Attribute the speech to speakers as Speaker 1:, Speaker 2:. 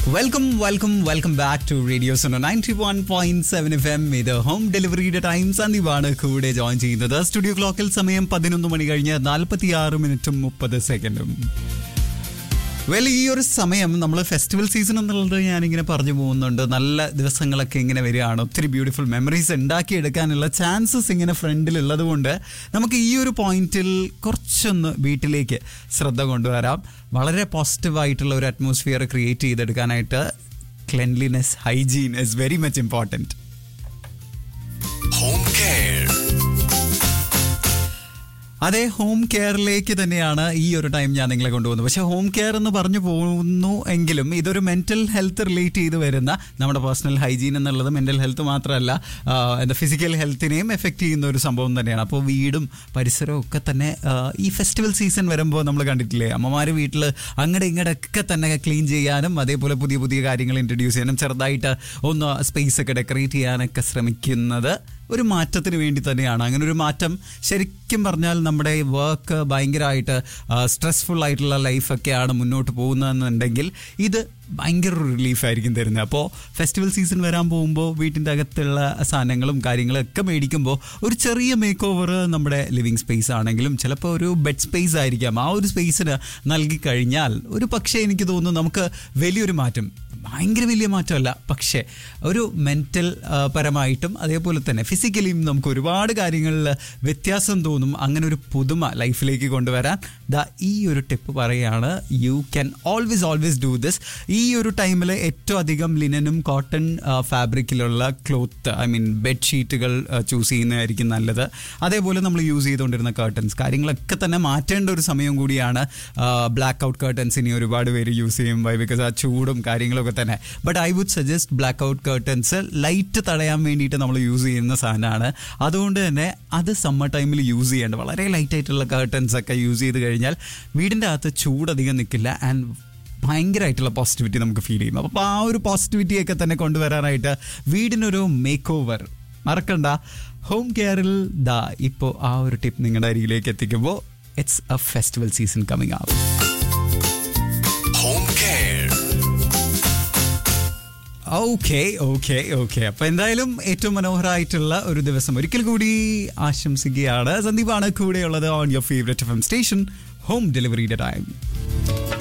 Speaker 1: Welcome welcome welcome back to radio Suno ninety one point seven F M ഇത് home ഡെലിവറിയുടെ time സന്ദീപാണ് കൂടെ join ചെയ്യുന്നത് സ്റ്റുഡിയോ ക്ലോക്കിൽ സമയം പതിനൊന്ന് മണി കഴിഞ്ഞ് നാൽപ്പത്തി ആറ് മിനിറ്റും മുപ്പത് സെക്കൻഡും വെൽ ഈ ഒരു സമയം നമ്മൾ ഫെസ്റ്റിവൽ സീസൺ എന്നുള്ളത് ഞാനിങ്ങനെ പറഞ്ഞു പോകുന്നുണ്ട് നല്ല ദിവസങ്ങളൊക്കെ ഇങ്ങനെ വരികയാണ് ഒത്തിരി ബ്യൂട്ടിഫുൾ മെമ്മറീസ് ഉണ്ടാക്കിയെടുക്കാനുള്ള ചാൻസസ് ഇങ്ങനെ ഫ്രണ്ടിൽ ഉള്ളത് കൊണ്ട് നമുക്ക് ഈ ഒരു പോയിന്റിൽ കുറച്ചൊന്ന് വീട്ടിലേക്ക് ശ്രദ്ധ കൊണ്ടുവരാം വളരെ പോസിറ്റീവായിട്ടുള്ള ഒരു അറ്റ്മോസ്ഫിയർ ക്രിയേറ്റ് ചെയ്തെടുക്കാനായിട്ട് cleanliness hygiene is very much important
Speaker 2: Home Care.
Speaker 1: അതെ ഹോം കെയറിലേക്ക് തന്നെയാണ് ഈ ഒരു ടൈം ഞാൻ നിങ്ങളെ കൊണ്ടുപോകുന്നത് പക്ഷേ ഹോം കെയർ എന്ന് പറഞ്ഞു പോകുന്നു എങ്കിലും ഇതൊരു മെന്റൽ ഹെൽത്ത് റിലേറ്റ് ചെയ്ത് വരുന്ന നമ്മുടെ പേഴ്സണൽ ഹൈജീൻ എന്നുള്ളത് മെന്റൽ ഹെൽത്ത് മാത്രമല്ല ആ, എന്താ ഫിസിക്കൽ ഹെൽത്തിനെയും എഫക്റ്റ് ചെയ്യുന്ന ഒരു സംഭവം തന്നെയാണ് അപ്പോൾ വീടും പരിസരവും ഒക്കെ തന്നെ ആ, ഈ ഫെസ്റ്റിവൽ സീസൺ വരുമ്പോൾ നമ്മൾ കണ്ടിട്ടില്ലേ അമ്മമാർ വീട്ടിൽ അങ്ങടെ ഇങ്ങടൊക്കെ തന്നെ ക്ലീൻ ചെയ്യാനും അതേപോലെ പുതിയ പുതിയ കാര്യങ്ങൾ ഇൻട്രൊഡ്യൂസ് ചെയ്യാനും ചെറുതായിട്ട് ഒന്ന് സ്പേസ് ഒക്കെ ഡെക്കറേറ്റ് ചെയ്യാനൊക്കെ ശ്രമിക്കുന്നത് ഒരു മാറ്റത്തിന് വേണ്ടി തന്നെയാണ് അങ്ങനെ ഒരു മാറ്റം ശരിക്കും പറഞ്ഞാൽ നമ്മുടെ വർക്ക് ഭയങ്കരമായിട്ട് സ്ട്രെസ്ഫുൾ ആയിട്ടുള്ള ലൈഫൊക്കെയാണ് മുന്നോട്ട് പോകുന്നതെന്നുണ്ടെങ്കിൽ ഇത് ഭയങ്കര ഒരു റിലീഫായിരിക്കും തരുന്നത് അപ്പോൾ ഫെസ്റ്റിവൽ സീസൺ വരാൻ പോകുമ്പോൾ വീട്ടിൻ്റെ അകത്തുള്ള സാധനങ്ങളും കാര്യങ്ങളും ഒക്കെ മേടിക്കുമ്പോൾ ഒരു ചെറിയ മേക്ക് ഓവർ നമ്മുടെ ലിവിങ് സ്പേസ് ആണെങ്കിലും ചിലപ്പോൾ ഒരു ബെഡ് സ്പേസ് ആയിരിക്കാം ആ ഒരു സ്പേസിന് നൽകി കഴിഞ്ഞാൽ ഒരു പക്ഷേ എനിക്ക് തോന്നുന്നു നമുക്ക് വലിയൊരു മാറ്റം ഭയങ്കര വലിയ മാറ്റമല്ല പക്ഷേ ഒരു മെൻറ്റൽ പരമായിട്ടും അതേപോലെ തന്നെ ഫിസിക്കലിയും നമുക്ക് ഒരുപാട് കാര്യങ്ങളിൽ വ്യത്യാസം തോന്നും അങ്ങനെ ഒരു പുതുമ ലൈഫിലേക്ക് കൊണ്ടുവരാൻ ദാ ഈ ഒരു ടിപ്പ് പറയുകയാണ് you can always always do this ഈ ഒരു ടൈമിൽ ഏറ്റവും അധികം ലിനനും കോട്ടൺ ഫാബ്രിക്കിലുള്ള ക്ലോത്ത് ഐ മീൻ ബെഡ് ഷീറ്റുകൾ ചൂസ് ചെയ്യുന്നതായിരിക്കും നല്ലത് അതേപോലെ നമ്മൾ യൂസ് ചെയ്തുകൊണ്ടിരുന്ന കർട്ടൻസ് കാര്യങ്ങളൊക്കെ തന്നെ മാറ്റേണ്ട ഒരു സമയം കൂടിയാണ് ബ്ലാക്ക് ഔട്ട് കർട്ടൻസ് ഇനി ഒരുപാട് പേര് യൂസ് ചെയ്യും ബൈ ബിക്കോസ് ആ ചൂടും കാര്യങ്ങളൊക്കെ തന്നെ but I would suggest black out curtains light തടയാൻ വേണ്ടിയിട്ട് നമ്മൾ യൂസ് ചെയ്യുന്ന സാധനമാണ് അതുകൊണ്ട് തന്നെ അത് സമ്മർ ടൈമിൽ യൂസ് ചെയ്യേണ്ട വളരെ ലൈറ്റ് ആയിട്ടുള്ള കർട്ടൻസ് ഒക്കെ യൂസ് ചെയ്ത് കഴിഞ്ഞാൽ വീടിൻ്റെ അകത്ത് ചൂടധികം നിൽക്കില്ല ആൻഡ് ഭയങ്കരമായിട്ടുള്ള പോസിറ്റിവിറ്റി നമുക്ക് ഫീൽ ചെയ്യും അപ്പോൾ ആ ഒരു പോസിറ്റിവിറ്റിയൊക്കെ തന്നെ കൊണ്ടുവരാനായിട്ട് വീടിനൊരു മേക്ക് ഓവർ മറക്കണ്ട ഹോം കെയറിൽ ദാ ഇപ്പോൾ ആ ഒരു ടിപ്പ് നിങ്ങളുടെ അരികിലേക്ക് എത്തിക്കുമ്പോൾ it's a festival season coming ആവും
Speaker 2: Home Care.
Speaker 1: Okay okay okay അപ്പൊ എന്തായാലും ഏറ്റവും മനോഹരമായിട്ടുള്ള ഒരു ദിവസം ഒരിക്കൽ കൂടി ആശംസിക്കുകയാണ് സന്ദീപാണ് കൂടെയുള്ളത് on your favourite F M station home ഡെലിവറിയുടെ ടൈം